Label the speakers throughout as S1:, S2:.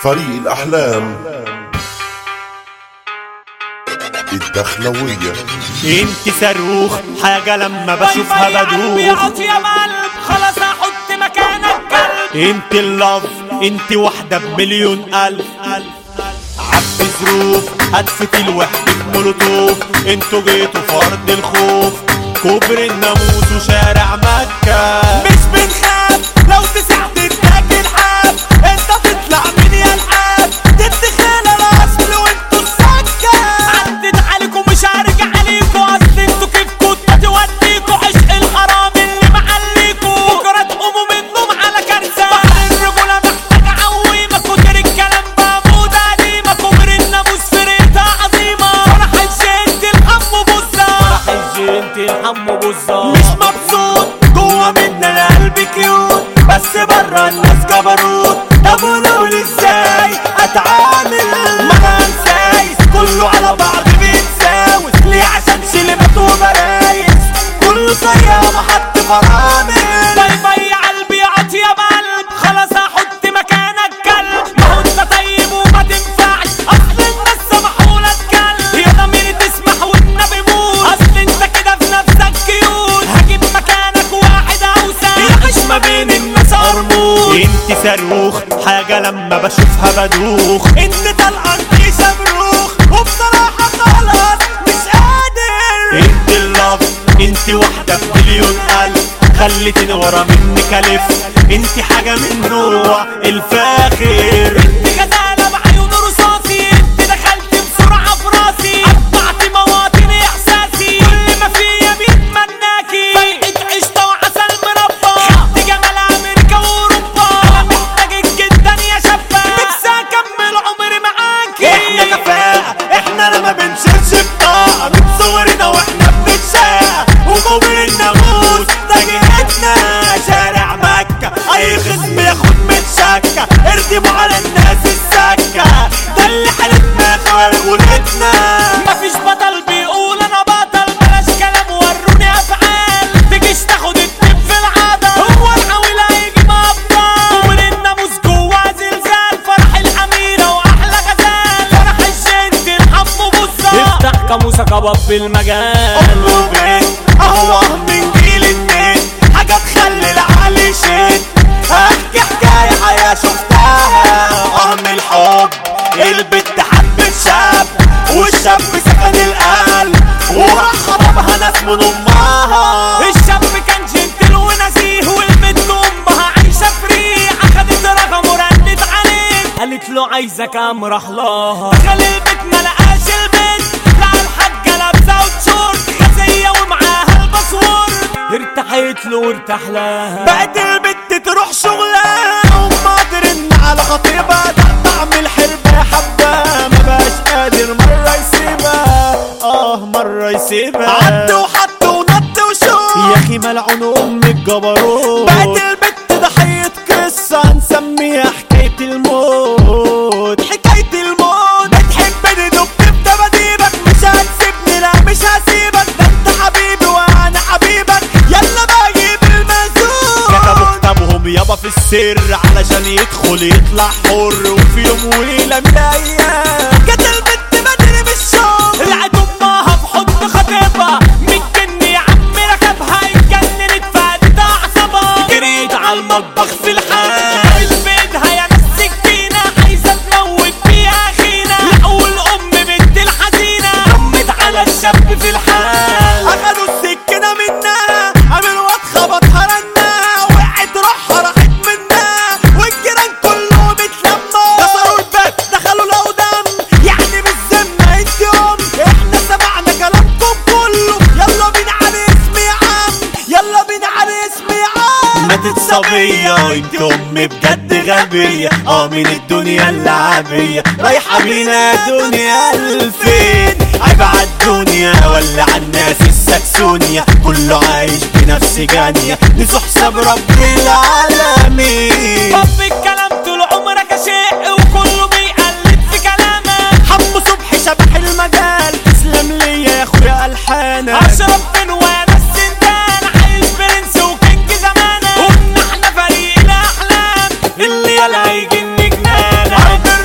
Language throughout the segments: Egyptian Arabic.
S1: فريق الأحلام الدخلوية
S2: انت صاروخ حاجة لما بشوفها بدوخ
S3: بيعط يا قلب خلاص احط مكانك كلب
S2: انت اللف انت واحدة بمليون ألف عبي ظروف هتفت الوحدة مولوتوف انتوا جيتوا في أرض الخوف كوبري الناموس وشارع مكة
S3: مش بنخاف لو تسعت تاكل حاب انت تطلع من يا الحاب تتخيل الاصل وانتوا السكة عدت عليكم مش هرجع عليكوا اصل انتوا كيفكوا توديكوا عشق الحرام اللي معليكوا بكرة تقوموا من النوم على كارثة بحر الرجولة محتاج عويمة كتر الكلام بموت قديمة كبر الناموس فرقتها عظيمة فرح الجنت الحم بوزة فرح الجنت الحم بوزة مش مبسوط جوه مني انا قلبي كيوت بس بره الناس جبروت طب قولوا لي ازاي اتعامل ما انا انسايس كله على بعض بيتساوس ليه عشان شلمت وبرايس كله صيام حط فرامل باي باي يا قلبي عط يا قلب خلاص هحط مكانك كلب ما هو انت طيب وما تنفعش اصل الناس سمحوا لك كلب يا ضميري تسمح والنبي موت اصل انت كده في نفسك كيوت هجيب مكانك واحد اوسع يعيش ما بين الناس قرموط
S2: انت صاروخ حاجة لما بشوفها بدوخ
S3: انت طلقان في شمروخ وبصراحة خلاص مش قادر
S2: انت اللف انت واحدة بمليون ألف خلتني ورا منك ألف انت حاجة من نوع الفاخر
S3: انت غزالة بعيون رصاصي انت دخلت بسرعة في راسي قطعت مواطن احساسي كل ما فيا بيتمناكي فرقة قشطة وعسل مربى خدت جمال امريكا واوروبا انا محتاجك جدا يا شابة نفسي اكمل عمري معاكي احنا كفاءة احنا لما بنشيلش بطاقة من صورنا واحنا بنتشاق وكوبري الناموس ده جهتنا شارع مكة اي خصم ياخد متشكة اردموا على الناس السكة ده اللي حالتنا خرجولتنا مفيش بطل بيقول انا بطل بلاش كلام وروني افعال تجيش تاخد التب في العادة هو العويل هيجي ابطال كوبري الناموس جوا زلزال فرح الاميرة واحلى غزال فرح الجنت الحم بوزة افتح كاموسة كباب في المجال قولوا بيت اهو من جيل النت حاجة تخلي العقل يشد احكي حكاية حياة شفتها اه من الحب البت حبت شاب والشاب سكن القلب وراح خطبها ناس من امها الشاب كان جنتل ونزيه والبنت امها عايشة فري اخدت رقم ورنت عليه قالت له عايزة كام راح لها دخل البيت ما لقاش البنت لقى الحاجة لابسة وتشورت غازية ومعاها الباسورد ارتحت له وارتاح لها بقت البت تروح شغلها وما ترن على خطيبها ده طعم الحربة حبة ما بقاش قادر مرة يسيبها اه مرة يسيبها عد وحط ونط وشوف يا اخي ملعون ام الجبروت بقت البت ضحية قصة هنسميها حكاية الموت حكاية الموت بتحبني دبت في دباديبك مش هتسيبني لا مش هسيبك ده انت حبيبي وانا حبيبك يلا بجيب المزود
S2: كتبوا كتابهم يابا في السر علشان يدخل يطلع حر وفي يوم وليلة من
S3: الايام جت البت بدري بالشوق لقت امها في حضن خطيبها متجن يا عم ركبها اتجننت فادت اعصابها جريت على المطبخ في الحال في ايدها يا ناس سكينه عايزه تموت بيها اخينا لقوا الام بنت الحزينه رمت على الشاب في الحال اخدوا السكينه منها قام الواد خبطها رنها وقعت روحها راحت منها والجيران كلهم اتلموا كسروا الباب دخلوا لقوا دم يعني بالذمه انت ام احنا سمعنا كلامكم كله يلا بينا على اسمي يا عم يلا بينا على اسمي يا عم
S2: ماتت صبية انت ام بجد غبية اه من الدنيا اللعبية رايحة بينا دنيا الفين عيب عالدنيا ولا عالناس السكسونيا كله عايش بنفس جانية نسوا حساب رب العالمين طب الكلام طول عمرك شيء وكله بيقلد في كلامك
S3: حمو صبحي شبح المجال تسلم لي يا اخويا الحانك اشرب من وانا السندان عايش برنس وكينج زمانك قلنا احنا فريق الاحلام اللي يلا هيجن جنانك عبد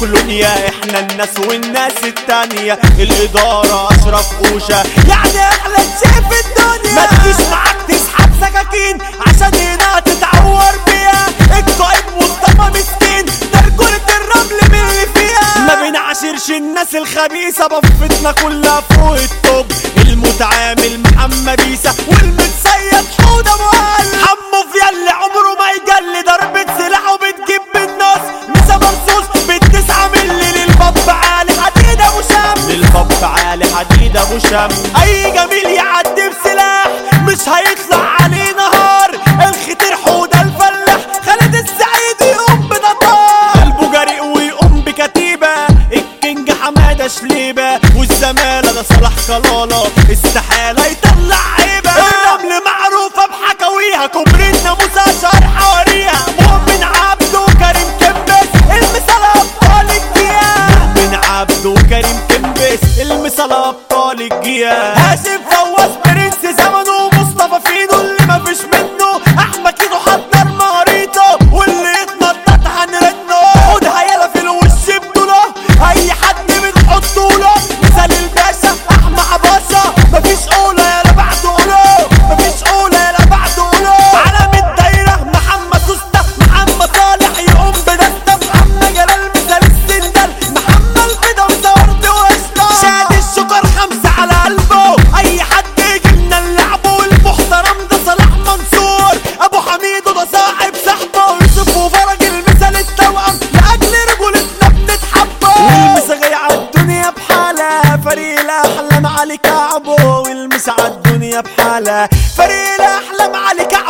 S2: كولونيا احنا الناس والناس التانية الادارة اشرف قوشة يعني احلى شيء في الدنيا ما تجيش معاك تسحب سكاكين عشان هنا تتعور بيها القائد مصطفى مسكين ده رجولة الرمل من اللي فيها ما بنعاشرش الناس الخبيثة بفتنا كلها فوق الطب المتعامل محمد عيسى والمتصيد حوده مهل حمو في اللي عمره ما يجلي ضربة سلاحه بتجيب بالنص مسا مرصوص بالتسعة ملي للباب عالي حديد ابو شام للباب عالي حديد ابو شام اي جميل يعدي بسلاح مش هيطلع عليه نهار الختير حوده الفلاح خالد السعيد يقوم بنطار قلبه جريء ويقوم بكتيبة الكينج حمادة شليبة والزمالة ده صلاح كلالة استحالة يطلع عيبة الرمل معروفة بحكاويها كوبري الناموس أشهر حواريها مؤمن عبده وكريم كبس المثال أبطال الجيال مؤمن عبده وكريم كبس المثال أبطال الجيال هاشم فواز برنس زمنه ومصطفى فينو اللي مفيش منه أحمد كيدو حضر مهاريته واللي يتنطط هنرنه خد هيلا في الوش بطوله أي حد بنحطه له مثال الباشا أحمد عباشة مفيش أولى يلا بعد أولى مفيش أولى يلا بعد أولى علم الدايرة محمد سوسته محمد صالح يقوم بدستة محمد جلال مثال السندل محمد بدوي ورد وقشطة شاد الشكر خمسة على قلبه أي حد يجيلنا اللعب والمحترم ده صلاح منصور أبو حميد وده صاحب صاحبه يوسف وفرج المثال التوأم لأجل رجولتنا بنتحبه والمسا جاي عالدنيا بحالة فريق الأحلام علي كعبه والمسا عالدنيا بحالة فريق الأحلام علي كعبه